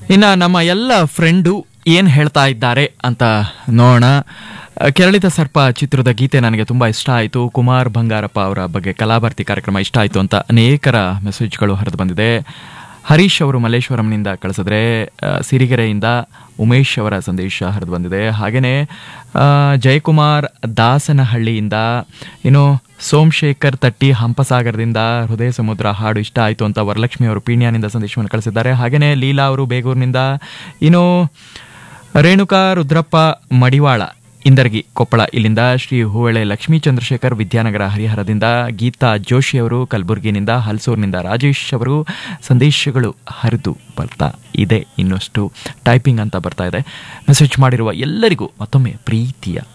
ಇನ್ನು ನಮ್ಮ ಎಲ್ಲ ಫ್ರೆಂಡು ಏನು ಹೇಳ್ತಾ ಇದ್ದಾರೆ ಅಂತ ನೋಡೋಣ ಕೆರಳಿತ ಸರ್ಪ ಚಿತ್ರದ ಗೀತೆ ನನಗೆ ತುಂಬ ಇಷ್ಟ ಆಯಿತು ಕುಮಾರ್ ಬಂಗಾರಪ್ಪ ಅವರ ಬಗ್ಗೆ ಕಲಾಭಾರತಿ ಕಾರ್ಯಕ್ರಮ ಇಷ್ಟ ಆಯಿತು ಅಂತ ಅನೇಕರ ಮೆಸೇಜ್ಗಳು ಹರಿದು ಬಂದಿದೆ ಹರೀಶ್ ಅವರು ಮಲ್ಲೇಶ್ವರಂನಿಂದ ಕಳಿಸಿದ್ರೆ ಆ, ಸಿರಿಗೆರೆಯಿಂದ ಉಮೇಶ್ ಅವರ ಸಂದೇಶ ಹರಿದು ಬಂದಿದೆ ಹಾಗೆಯೇ ಜಯಕುಮಾರ್ ದಾಸನಹಳ್ಳಿಯಿಂದ ಇನ್ನು ಸೋಮಶೇಖರ್ ತಟ್ಟಿ ಹಂಪಸಾಗರದಿಂದ ಹೃದಯ ಸಮುದ್ರ ಹಾಡು ಇಷ್ಟ ಆಯಿತು ಅಂತ ವರಲಕ್ಷ್ಮಿ ಅವರು ಪೀಣ್ಯನಿಂದ ಸಂದೇಶವನ್ನು ಕಳಿಸಿದ್ದಾರೆ ಹಾಗೆಯೇ ಲೀಲಾ ಅವರು ಬೇಗೂರಿನಿಂದ ಇನ್ನು ರೇಣುಕಾ ರುದ್ರಪ್ಪ ಮಡಿವಾಳ ಇಂದರ್ಗಿ ಕೊಪ್ಪಳ ಇಲ್ಲಿಂದ ಶ್ರೀ ಹೂವಳೆ ಲಕ್ಷ್ಮೀ ಚಂದ್ರಶೇಖರ್ ವಿದ್ಯಾನಗರ ಹರಿಹರದಿಂದ ಗೀತಾ ಜೋಶಿ ಅವರು ಕಲಬುರಗಿನಿಂದ ಹಲ್ಸೂರಿನಿಂದ ರಾಜೇಶ್ ಅವರು ಸಂದೇಶಗಳು ಹರಿದು ಬರ್ತಾ ಇದೆ ಇನ್ನಷ್ಟು ಟೈಪಿಂಗ್ ಅಂತ ಬರ್ತಾ ಇದೆ ಮೆಸೇಜ್ ಮಾಡಿರುವ ಎಲ್ಲರಿಗೂ ಮತ್ತೊಮ್ಮೆ ಪ್ರೀತಿಯ